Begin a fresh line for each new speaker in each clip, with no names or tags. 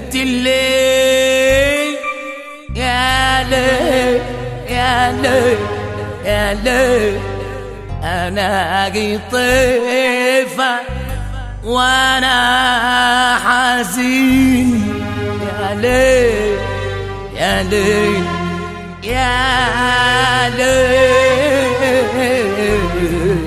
سهرت الليل يا ليل يا ليل يا ليل انا قطيفة وانا حزين يا ليل يا ليل يا ليل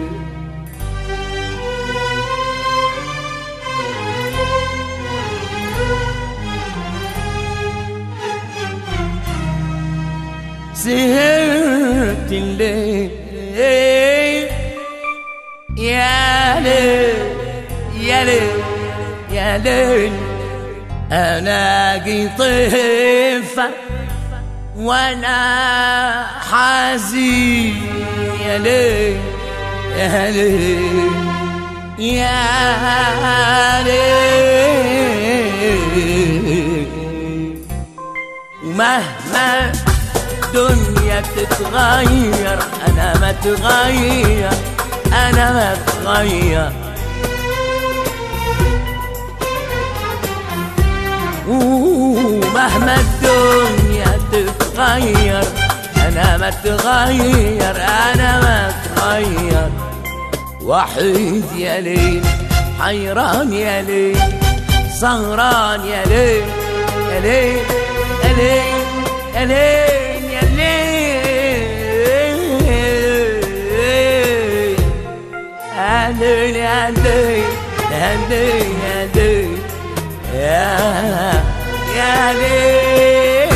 سهرت الليل يا ليل يا ليل يا ليل انا قطيفة وانا حزين يا ليل يا ليل يا ليل ومهما الدنيا بتتغير انا ما اتغير انا ما اتغير ومهما الدنيا تتغير انا ما اتغير انا ما اتغير وحيد يا ليل حيران يا ليل سهران يا ليل يا ليل يا ليل يا ليل يا ليل يا ليل يا ليل يا ليل يا ليل يا يا ليل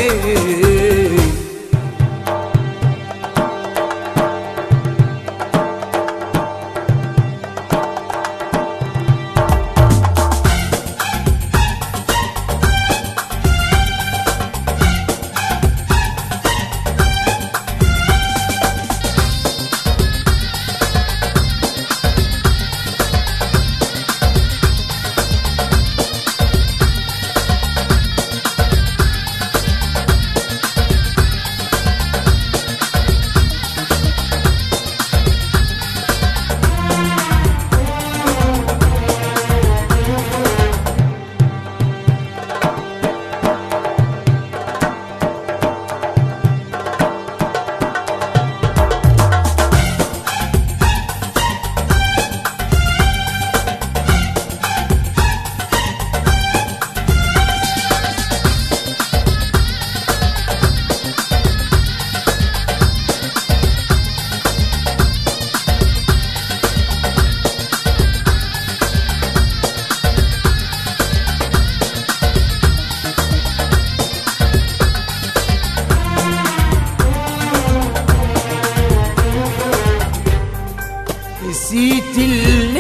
نسيت الليل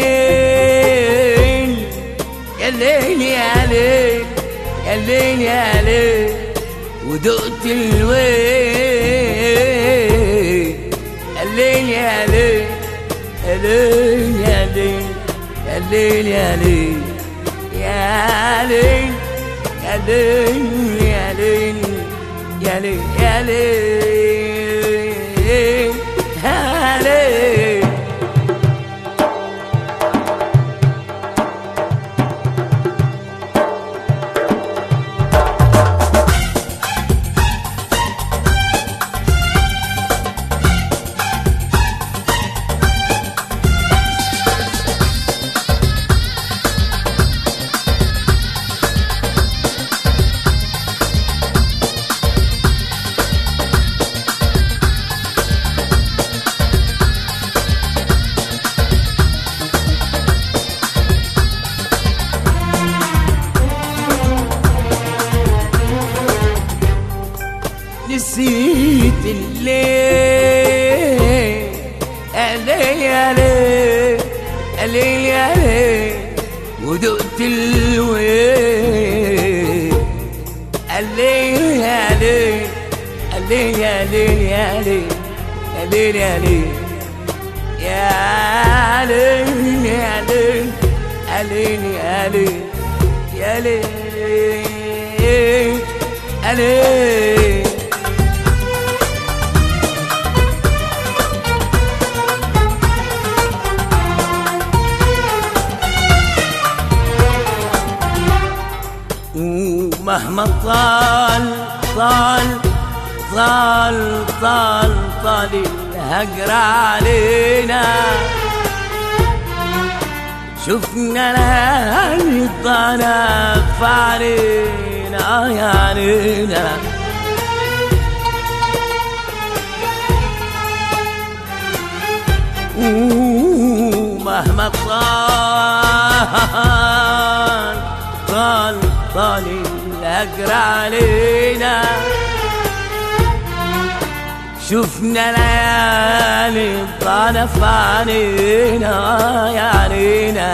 يا ليل يا ليل يا ليل يا ليل ودقت الويل يا ليل يا ليل يا ليل يا ليل يا ليل يا ليل يا ليل يا ليل يا ليل يا ليل يا ليل يا ليل نسيت الليل الليل يا ليل الليل يا ليل ودقت الويل الليل يا ليل الليل يا ليل يا ليل الليل يا ليل يا ليل يا ليل الليل يا ليل يا ليل يا ليل مهما طال طال طال طال طال الهجر علينا شفنا ليالي الضنف علينا يا علينا ومهما طال طال طال الهجر علينا شفنا ليالي الضنف علينا يا علينا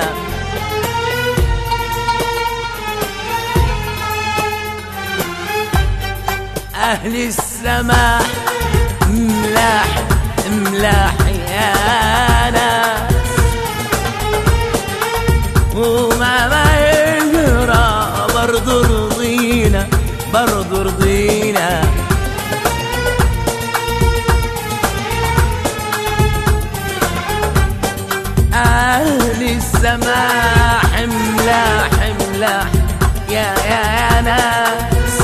أهل السماء ملاح ملاح يا ناس وما ما يجرى برضو رضينا برضو رضينا أهل السماء حملة حملة يا يا يا ناس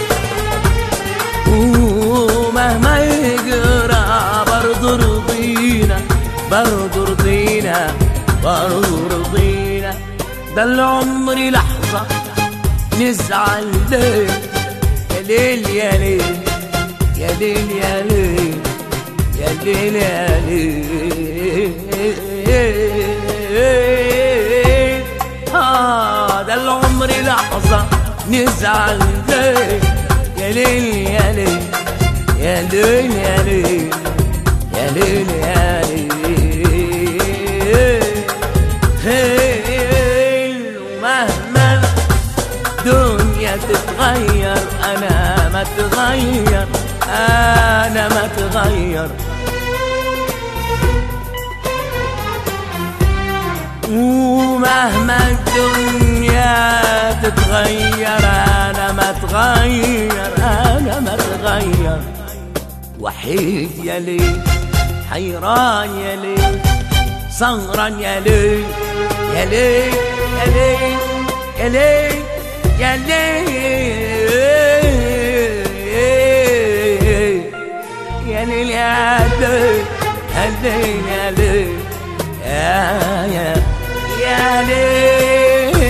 ومهما يجرى برضو رضينا برضو رضينا برضو رضينا ده العمر لحظة نزعل ليه يا ليل يا ليل يا ليل يا ليل يا ليل يا ليل آه ده العمر لحظة نزعل ليه يا ليل يا ليل يا ليل يا ليل يا ليل يا ليل ومهما الدنيا تتغير انا ما تغير انا ما تغير ومهما الدنيا تتغير انا ما تغير انا ما تغير وحيد يا ليل حيران يا ليل سهران يا ليل يا ليل يا ليل يا ليل يا ليل يا ليل يا ليل يا ليل يا ليل يا يا يا ليل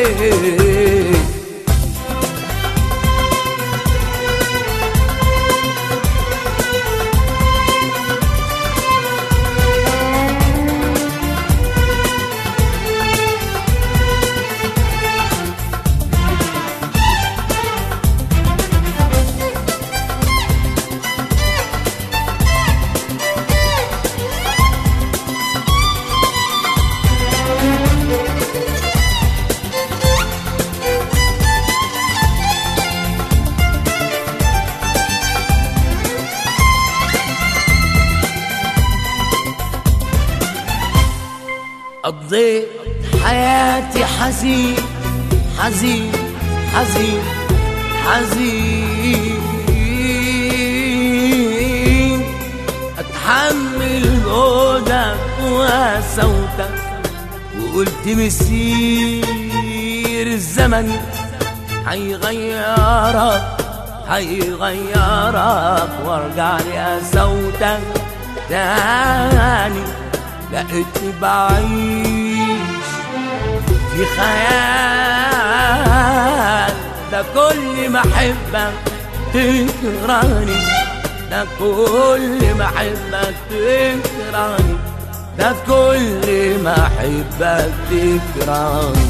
قضيت حياتي حزين حزين حزين حزين اتحمل بعدك وسوتك وقلت مسير الزمن هيغيرك هيغيرك وارجع لي صوتك تاني لقيتني بعيش في خيال ده كل ما احبك تكرهني ده كل ما احبك تكرهني ده كل ما احبك تكرهني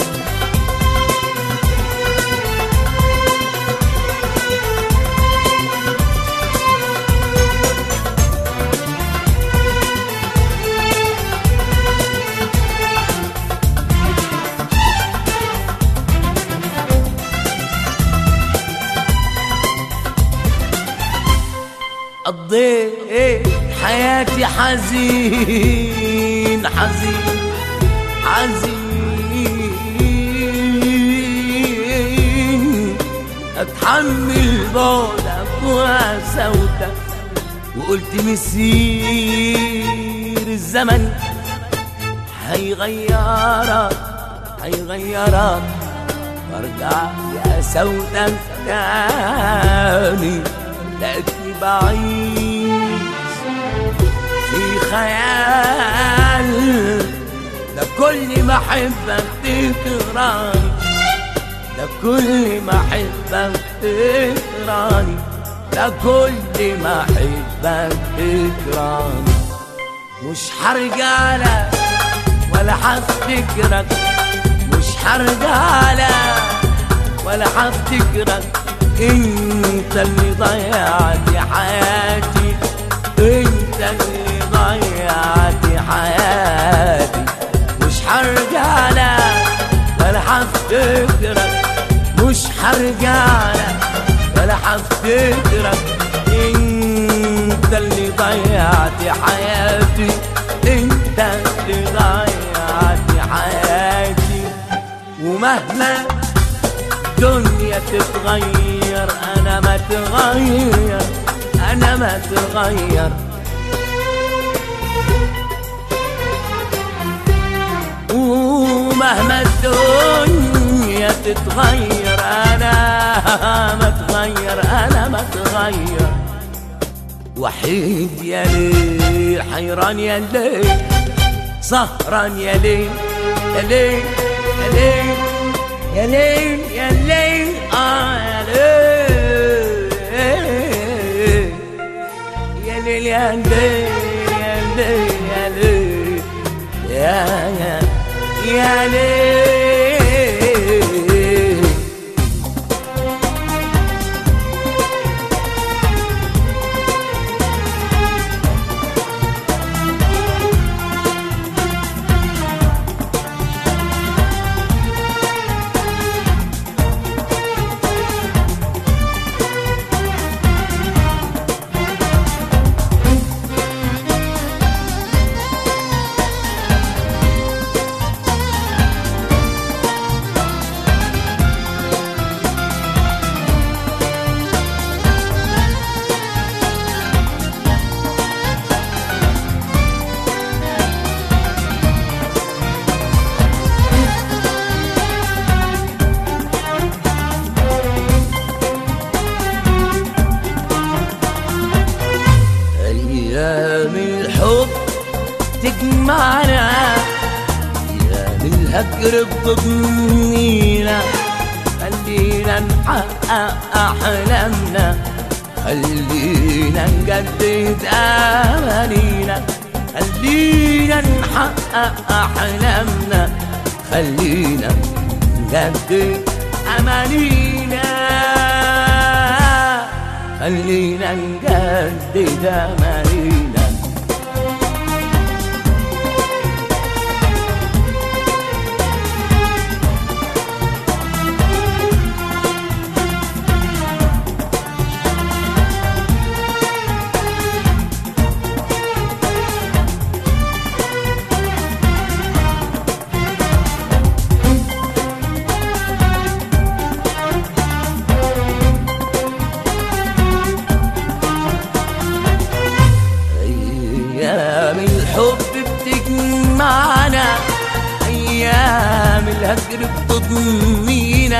قضيت حياتي حزين حزين حزين اتحمل بعدك وسودك وقلت مسير الزمن هيغيرك هيغيرك ارجع يا سودة تاني لقيتني بعيش في خيال ده كل ما احبك تكرهني ده كل ما احبك تكرهني ده كل ما احبك تكرهني مش هرجع لك ولا هفتكرك مش هرجع لك ولا هفتكرك انت اللي ضيعت حياتي انت اللي ضيعت حياتي مش هرجع لك ولا هفتكرك مش هرجع لك ولا هفتكرك انت اللي ضيعت حياتي انت اللي ضيعت حياتي ومهما الدنيا تتغير انا ما تغير انا ما تغير ومهما الدنيا تتغير انا ما تغير انا ما تغير وحيد يا ليل حيران يا ليل سهران يا ليل يا ليل يا ليل يا ليل يا ليل اه يا ليل يا ليل يا ليل يا ليل يا ليل يا يا يا ليل أيام الحب تجمعنا أيام الهجر بتضنينا خلينا نحقق أحلامنا خلينا نجدد أمانينا خلينا نحقق أحلامنا خلينا نجدد أمانينا خلينا نجدد أمانينا أيام الحب بتجمعنا أيام الهجر بتضمينا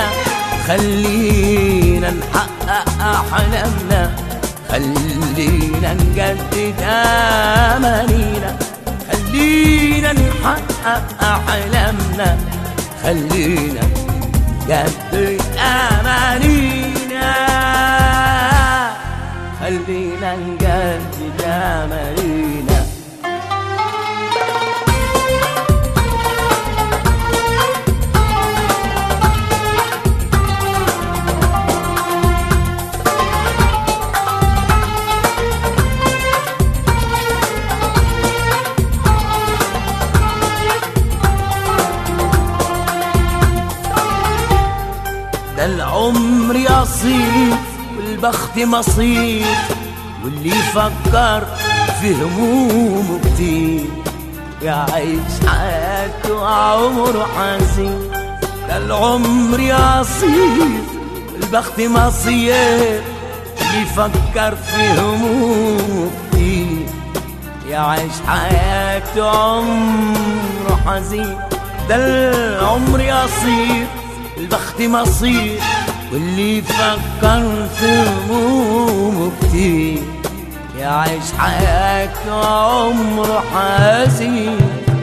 خلينا نحقق أحلامنا خلينا نجدد أمانينا خلينا نحقق أحلامنا خلينا نجدد أمانينا خلينا نجدد أمانينا ده العمر يصير والبخت مصير واللي يفكر في همومه كتير يعيش حياته عمره حزين ده العمر يصير والبخت مصير اللي يفكر في همومه كتير يعيش حياته عمره حزين ده العمر يصير البخت مصير واللي فكر في همومه كتير يعيش حياته عمره حزين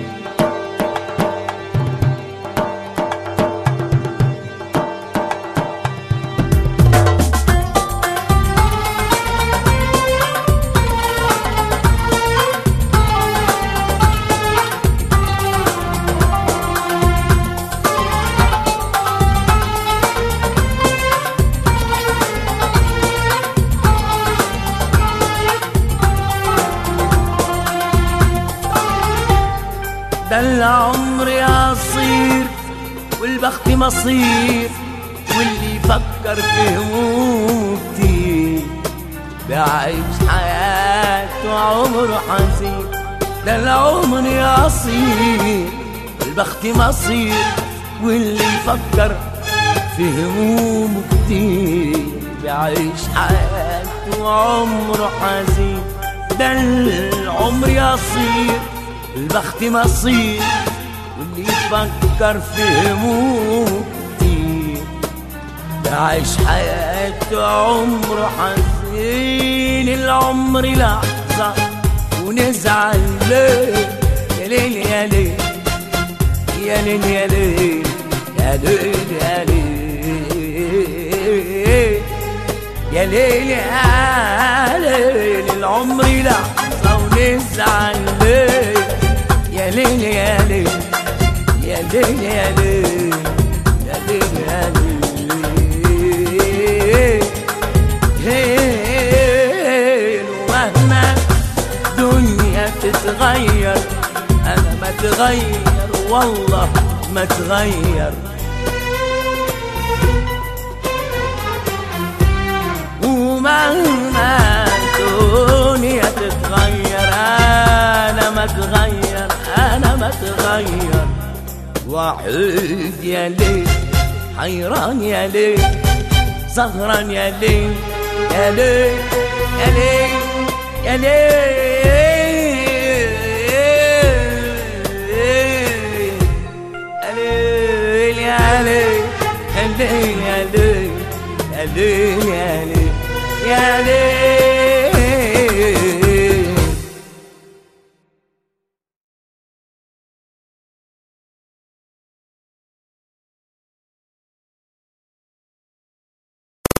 ده العمر يصير والبخت مصير واللي يفكر في همومه كتير بيعيش حياته عمره حزين ده العمر يصير والبخت مصير واللي يفكر في همومه كتير بيعيش حياته عمره حزين ده العمر يصير البخت مصير واللي يفكر في همومه كتير بعيش حياته عمره حزين العمر لحظة ونزعل ليه يا ليل يا ليل يا ليل يا ليل يا ليل يا ليل يا ليل يا ليل العمر لحظة ونزعل ليه يا ليل يا ليل يا ليل يا ليل يا ليل يا ليل ومهما الدنيا تتغير انا ما تغير والله ما تغير ومهما الدنيا تتغير انا ما اتغير انا ما اتغير وحيد يا ليل حيران يا ليل سهران يا ليل يا ليل يا ليل يا ليل يا ليل يا ليل يا ليل يا ليل يا ليل يا ليل يا ليل